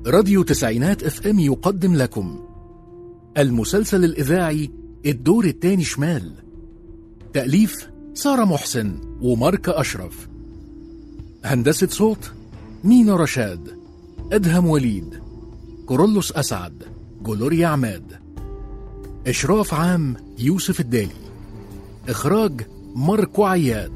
راديو تسعينات اف ام يقدم لكم المسلسل الإذاعي الدور التاني شمال تأليف سارة محسن وماركة أشرف هندسة صوت مينا رشاد أدهم وليد كورولوس أسعد جلوريا عماد إشراف عام يوسف الدالي إخراج ماركو عياد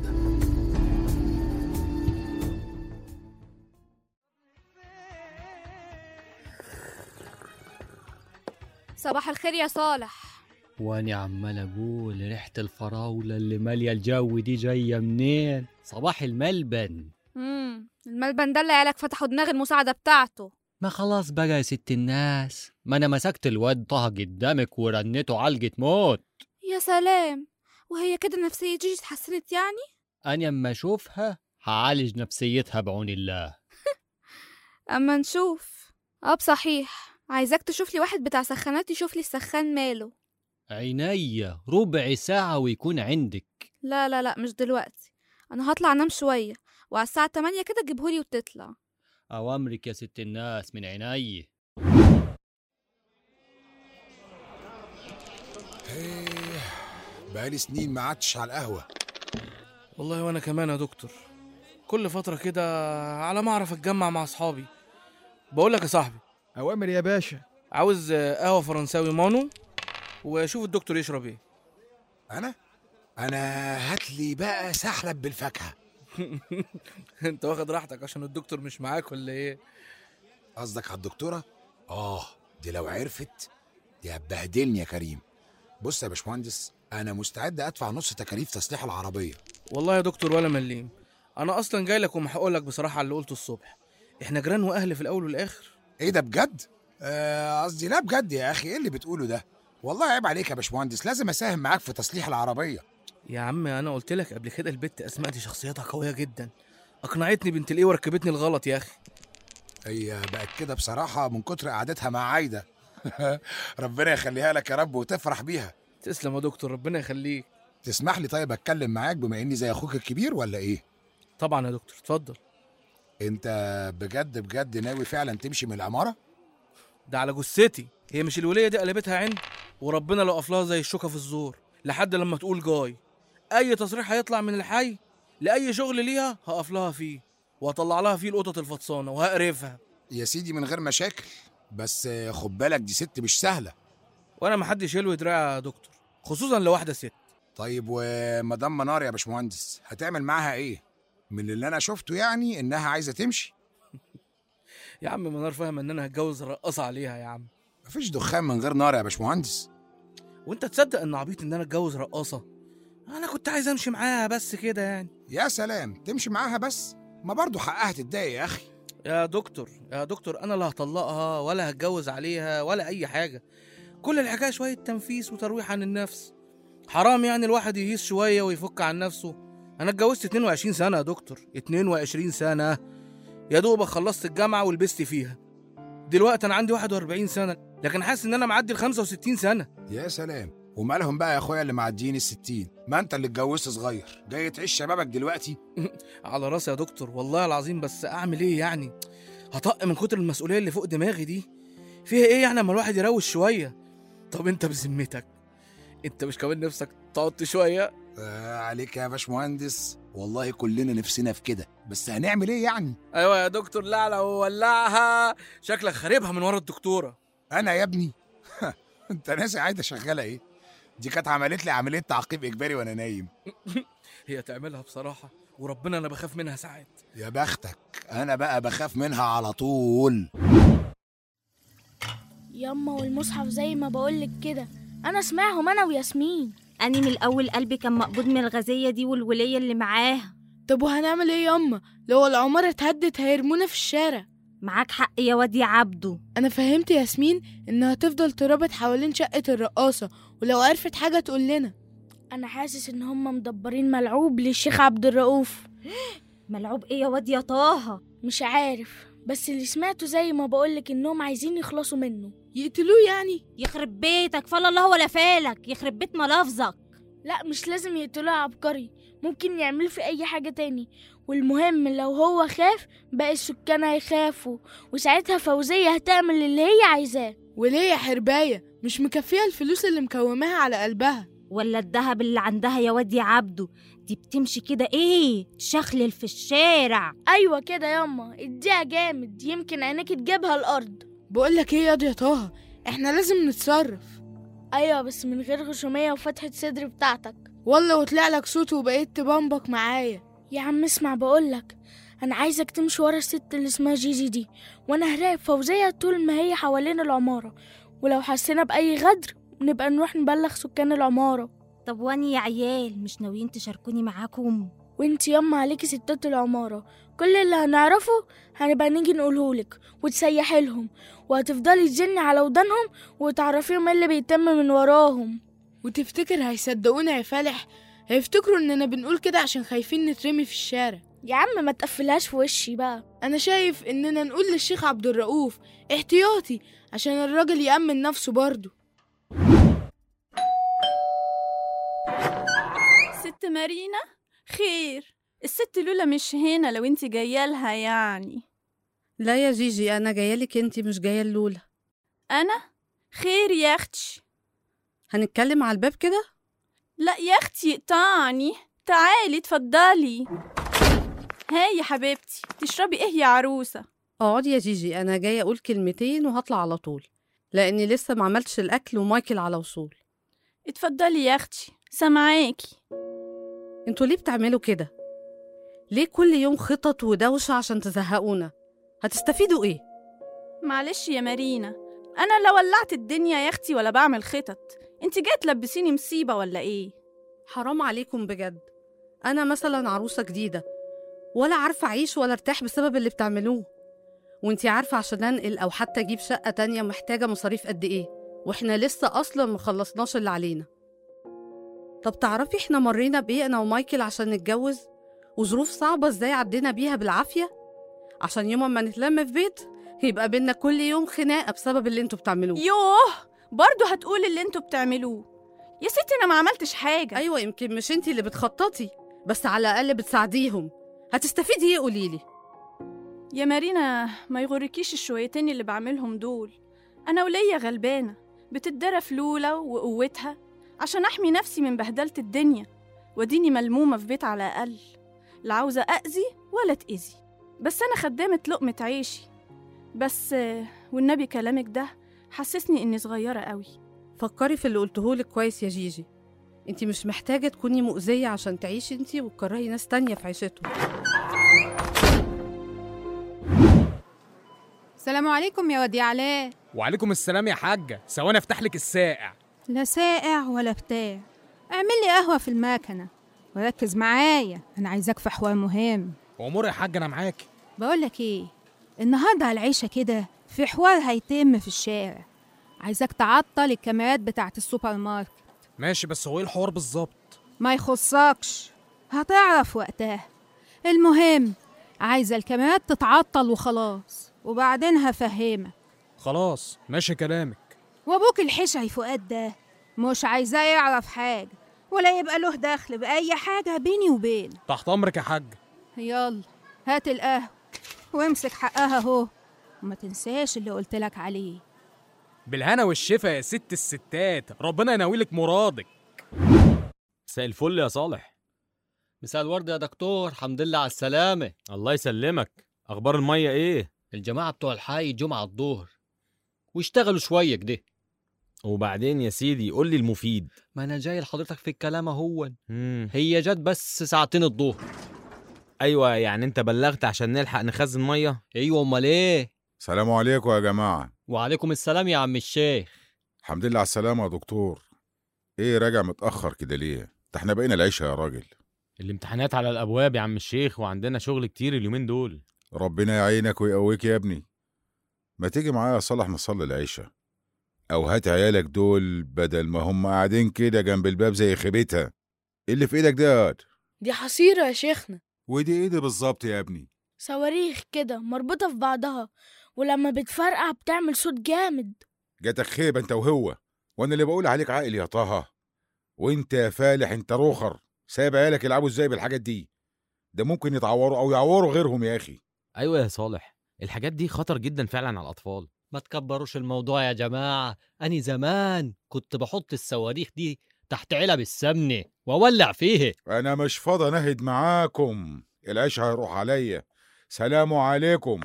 صباح الخير يا صالح وانا عمال اقول ريحة الفراولة اللي مالية الجو دي جاية منين صباح الملبن امم الملبن ده اللي عيالك فتحوا دماغ المساعدة بتاعته ما خلاص بقى يا ست الناس ما انا مسكت الواد طه قدامك ورنته علقة موت يا سلام وهي كده نفسية جيجي اتحسنت يعني انا اما اشوفها هعالج نفسيتها بعون الله اما نشوف اه بصحيح عايزاك تشوف لي واحد بتاع سخانات يشوف لي السخان ماله عينيا ربع ساعة ويكون عندك لا لا لا مش دلوقتي انا هطلع انام شوية وعلى الساعة 8 كده تجيبهولي وتطلع أوامرك يا ست الناس من عيني ايه بقالي سنين ما عدتش على القهوة والله وانا كمان يا دكتور كل فترة كده على ما اعرف اتجمع مع اصحابي بقول لك يا صاحبي أوامر يا باشا عاوز آه، قهوة فرنساوي مانو وشوف الدكتور يشرب ايه أنا؟ أنا هات لي بقى سحلب بالفاكهة انت واخد راحتك عشان الدكتور مش معاك ولا ايه قصدك على الدكتورة؟ آه دي لو عرفت دي هتبهدلني يا كريم بص يا باشمهندس أنا مستعد أدفع نص تكاليف تصليح العربية والله يا دكتور ولا مليم انا اصلا جاي لك وما هقول لك بصراحة على اللي قلته الصبح احنا جيران واهل في الاول والاخر إيه ده بجد؟ آه، قصدي لا بجد يا أخي إيه اللي بتقوله ده؟ والله عيب عليك يا باشمهندس لازم أساهم معاك في تصليح العربية يا عم انا قلت لك قبل كده البت اسماء دي شخصيتها قوية جدا اقنعتني بنت الايه وركبتني الغلط يا اخي هي بقت كده بصراحة من كتر قعدتها مع عايدة ربنا يخليها لك يا رب وتفرح بيها تسلم يا دكتور ربنا يخليك تسمح لي طيب اتكلم معاك بما اني زي اخوك الكبير ولا ايه طبعا يا دكتور اتفضل انت بجد بجد ناوي فعلا تمشي من العمارة ده على جثتي هي مش الولية دي قلبتها عند وربنا لو قفلها زي الشوكة في الزور لحد لما تقول جاي أي تصريح هيطلع من الحي لأي شغل ليها هقف لها فيه وهطلع لها فيه القطط الفطسانة وهقرفها يا سيدي من غير مشاكل بس خد بالك دي ست مش سهلة وأنا محدش يلوي دراعي يا دكتور خصوصا لو واحدة ست طيب ومدام منار يا باشمهندس هتعمل معاها ايه من اللي انا شفته يعني انها عايزة تمشي يا عم منار فاهم إن أنا هتجوز رقصة عليها يا عم مفيش دخان من غير نار يا باشمهندس وأنت تصدق إن عبيط إن أنا أتجوز رقاصة أنا كنت عايز أمشي معاها بس كده يعني يا سلام تمشي معاها بس ما برضو حقها تتضايق يا اخي يا دكتور يا دكتور انا لا هطلقها ولا هتجوز عليها ولا اي حاجه كل الحكايه شويه تنفيس وترويح عن النفس حرام يعني الواحد يهيس شويه ويفك عن نفسه انا اتجوزت 22 سنه يا دكتور 22 سنه يا دوبك خلصت الجامعه ولبست فيها دلوقتي انا عندي 41 سنه لكن حاسس ان انا معدي ال 65 سنه يا سلام ومالهم بقى يا اخويا اللي معديين الستين ما انت اللي اتجوزت صغير جاي تعيش شبابك دلوقتي على راسي يا دكتور والله العظيم بس اعمل ايه يعني هطق من كتر المسؤوليه اللي فوق دماغي دي فيها ايه يعني اما الواحد يروش شويه طب انت بذمتك انت مش كمان نفسك تقعد شويه آه عليك يا باشمهندس والله كلنا نفسنا في كده بس هنعمل ايه يعني ايوه يا دكتور لا لا ولعها شكلك خاربها من ورا الدكتوره انا يا ابني انت ناسي عايده شغاله ايه دي كانت عملت لي عمليه تعقيب اجباري وانا نايم هي تعملها بصراحه وربنا انا بخاف منها ساعات يا بختك انا بقى بخاف منها على طول ياما والمصحف زي ما بقولك كده انا اسمعهم انا وياسمين أني من الأول قلبي كان مقبوض من الغازية دي والولية اللي معاها طب وهنعمل ايه ياما لو العمارة اتهدت هيرمونا في الشارع معاك حق يا واد يا عبده انا فهمت ياسمين انها تفضل ترابط حوالين شقة الرقاصة ولو عرفت حاجة تقول لنا انا حاسس ان هم مدبرين ملعوب للشيخ عبد الرؤوف ملعوب إيه يا واد يا طه مش عارف بس اللي سمعته زي ما بقولك انهم عايزين يخلصوا منه يقتلوه يعني يخرب بيتك فلا الله ولا فالك يخرب بيت ملافظك لا مش لازم يقتلوه عبقري ممكن يعملوا في اي حاجة تاني والمهم لو هو خاف باقي السكان هيخافوا وساعتها فوزية هتعمل اللي هي عايزاه وليه يا حرباية مش مكفيها الفلوس اللي مكوماها على قلبها ولا الدهب اللي عندها يا واد يا عبده دي بتمشي كده ايه تشخلل في الشارع أيوة كده ياما اديها جامد يمكن عينيك تجيبها الأرض بقولك ايه ياض يا طه احنا لازم نتصرف أيوة بس من غير غشومية وفتحة صدر بتاعتك والله وطلع لك صوت وبقيت تبمبك معايا يا عم اسمع بقولك أنا عايزك تمشي ورا الست اللي اسمها جيجي دي وأنا هراقب فوزية طول ما هي حوالين العمارة ولو حسينا بأي غدر نبقى نروح نبلغ سكان العمارة طب واني يا عيال مش ناويين تشاركوني معاكم وانت ياما عليكي ستات العمارة كل اللي هنعرفه هنبقى نيجي نقولهولك وتسيحي لهم وهتفضلي تزني على ودانهم وتعرفيهم ايه اللي بيتم من وراهم وتفتكر هيصدقونا يا فالح هيفتكروا اننا بنقول كده عشان خايفين نترمي في الشارع يا عم ما تقفلهاش في وشي بقى انا شايف اننا نقول للشيخ عبد الرؤوف احتياطي عشان الراجل يأمن نفسه برضه ست مارينا خير الست لولا مش هنا لو انت جايه لها يعني لا يا جيجي انا جايه لك انت مش جايه لولا انا خير يا اختي هنتكلم على الباب كده لا يا اختي اقطعني تعالي اتفضلي هاي يا حبيبتي تشربي ايه يا عروسه اقعدي يا جيجي انا جايه اقول كلمتين وهطلع على طول لاني لسه ما عملتش الاكل ومايكل على وصول اتفضلي يا اختي سامعاكي انتوا ليه بتعملوا كده ليه كل يوم خطط ودوشه عشان تزهقونا هتستفيدوا ايه معلش يا مارينا انا لا ولعت الدنيا يا اختي ولا بعمل خطط انت جايه تلبسيني مصيبه ولا ايه حرام عليكم بجد انا مثلا عروسه جديده ولا عارفه اعيش ولا ارتاح بسبب اللي بتعملوه وانتي عارفه عشان انقل او حتى اجيب شقه تانية محتاجه مصاريف قد ايه واحنا لسه اصلا مخلصناش اللي علينا طب تعرفي احنا مرينا بايه انا ومايكل عشان نتجوز وظروف صعبه ازاي عدينا بيها بالعافيه عشان يوم ما نتلم في بيت يبقى بينا كل يوم خناقه بسبب اللي انتوا بتعملوه يوه برضه هتقولي اللي انتوا بتعملوه يا ستي انا ما عملتش حاجه ايوه يمكن مش انتي اللي بتخططي بس على الاقل بتساعديهم هتستفيدي ايه قوليلي يا مارينا ما يغركيش الشويتين اللي بعملهم دول انا وليا غلبانه بتتدرى في لولا وقوتها عشان احمي نفسي من بهدله الدنيا وديني ملمومه في بيت على الاقل لا عاوزه اذي ولا تاذي بس انا خدامه لقمه عيشي بس آه، والنبي كلامك ده حسسني اني صغيره قوي فكري في اللي قلتهولك كويس يا جيجي انتي مش محتاجه تكوني مؤذيه عشان تعيشي انتي وتكرهي ناس تانية في عيشتهم السلام عليكم يا واد يا علاء وعليكم السلام يا حاجة ثواني افتح لك الساقع لا ساقع ولا بتاع اعمل لي قهوة في المكنة وركز معايا أنا عايزاك في حوار مهم وامور يا حاجة أنا معاك بقولك إيه النهاردة على العيشة كده في حوار هيتم في الشارع عايزاك تعطل الكاميرات بتاعت السوبر ماركت ماشي بس هو ايه الحوار بالظبط ما يخصكش هتعرف وقتها المهم عايزة الكاميرات تتعطل وخلاص وبعدين هفهمك خلاص ماشي كلامك وابوك الحشعي فؤاد ده مش عايزاه يعرف حاجة ولا يبقى له دخل بأي حاجة بيني وبينه تحت أمرك يا حاج يلا هات القهوة وامسك حقها اهو وما تنساش اللي قلتلك عليه بالهنا والشفا يا ست الستات ربنا يناولك مرادك مساء الفل يا صالح مساء الورد يا دكتور حمد لله على السلامة الله يسلمك أخبار المية إيه؟ الجماعة بتوع الحي جمعة الظهر واشتغلوا شوية كده وبعدين يا سيدي قول لي المفيد ما أنا جاي لحضرتك في الكلام أهو مم. هي جت بس ساعتين الظهر أيوة يعني أنت بلغت عشان نلحق نخزن مية؟ أيوة أمال إيه السلام عليكم يا جماعة وعليكم السلام يا عم الشيخ الحمد لله على السلامة يا دكتور ايه راجع متأخر كده ليه؟ ده احنا بقينا العيشة يا راجل الامتحانات على الأبواب يا عم الشيخ وعندنا شغل كتير اليومين دول ربنا يعينك ويقويك يا ابني ما تيجي معايا يا صالح نصلي العيشة أو هات عيالك دول بدل ما هم قاعدين كده جنب الباب زي خيبتها إيه اللي في ايدك ده ياد؟ دي حصيرة يا شيخنا ودي ايه ده بالظبط يا ابني صواريخ كده مربوطة في بعضها ولما بتفرقع بتعمل صوت جامد جاتك خيبة انت وهو وانا اللي بقول عليك عاقل يا طه وانت يا فالح انت روخر سايب عيالك يلعبوا ازاي بالحاجات دي ده ممكن يتعوروا او يعوروا غيرهم يا اخي ايوه يا صالح الحاجات دي خطر جدا فعلا على الاطفال ما تكبروش الموضوع يا جماعة أني زمان كنت بحط الصواريخ دي تحت علب السمنة وأولع فيه انا مش فاضي انهد معاكم العيش هيروح عليا سلام عليكم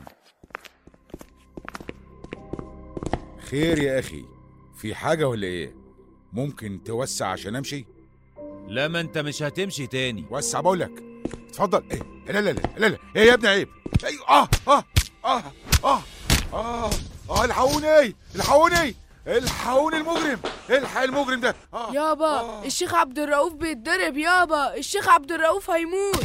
خير يا اخي في حاجه ولا ايه ممكن توسع عشان امشي لا ما انت مش هتمشي تاني وسع بقولك اتفضل ايه لا لا لا لا لا ايه يا ابني عيب ايوه اه اه اه اه اه اه الحقوني الحقوني الحقوني المجرم الحق المجرم ده آه. يابا الشيخ عبد الرؤوف بيتضرب يابا الشيخ عبد الرؤوف هيموت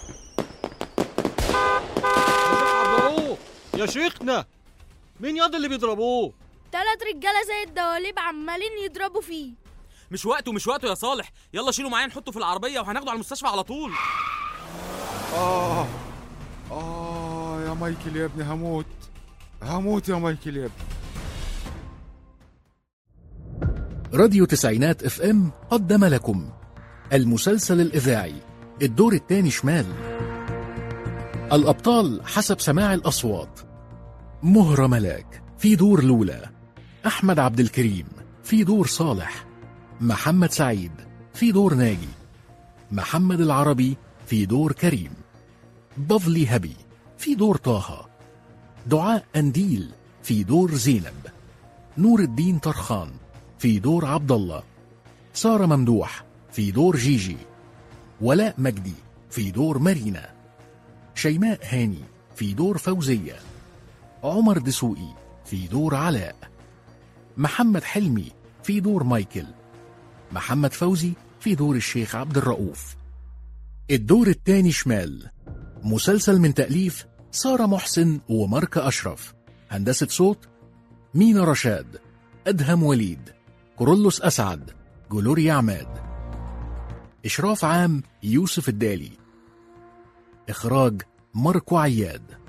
ضربوه يا شيخنا مين ياض اللي بيضربوه تلات رجالة زي الدواليب عمالين يضربوا فيه مش وقته مش وقته يا صالح يلا شيله معايا نحطه في العربيه وهناخده على المستشفى على طول اه اه يا مايكل يا ابني هموت هموت يا مايكل يا ابني راديو تسعينات اف ام قدم لكم المسلسل الإذاعي الدور الثاني شمال الأبطال حسب سماع الأصوات مهرة ملاك في دور لولا أحمد عبد الكريم في دور صالح محمد سعيد في دور ناجي محمد العربي في دور كريم بافلي هبي في دور طه دعاء أنديل في دور زينب نور الدين طرخان في دور عبد الله سارة ممدوح في دور جيجي ولاء مجدي في دور مارينا شيماء هاني في دور فوزية عمر دسوقي في دور علاء محمد حلمي في دور مايكل محمد فوزي في دور الشيخ عبد الرؤوف الدور الثاني شمال مسلسل من تأليف سارة محسن وماركة أشرف هندسة صوت مينا رشاد أدهم وليد كورولوس أسعد جلوريا عماد إشراف عام يوسف الدالي إخراج ماركو عياد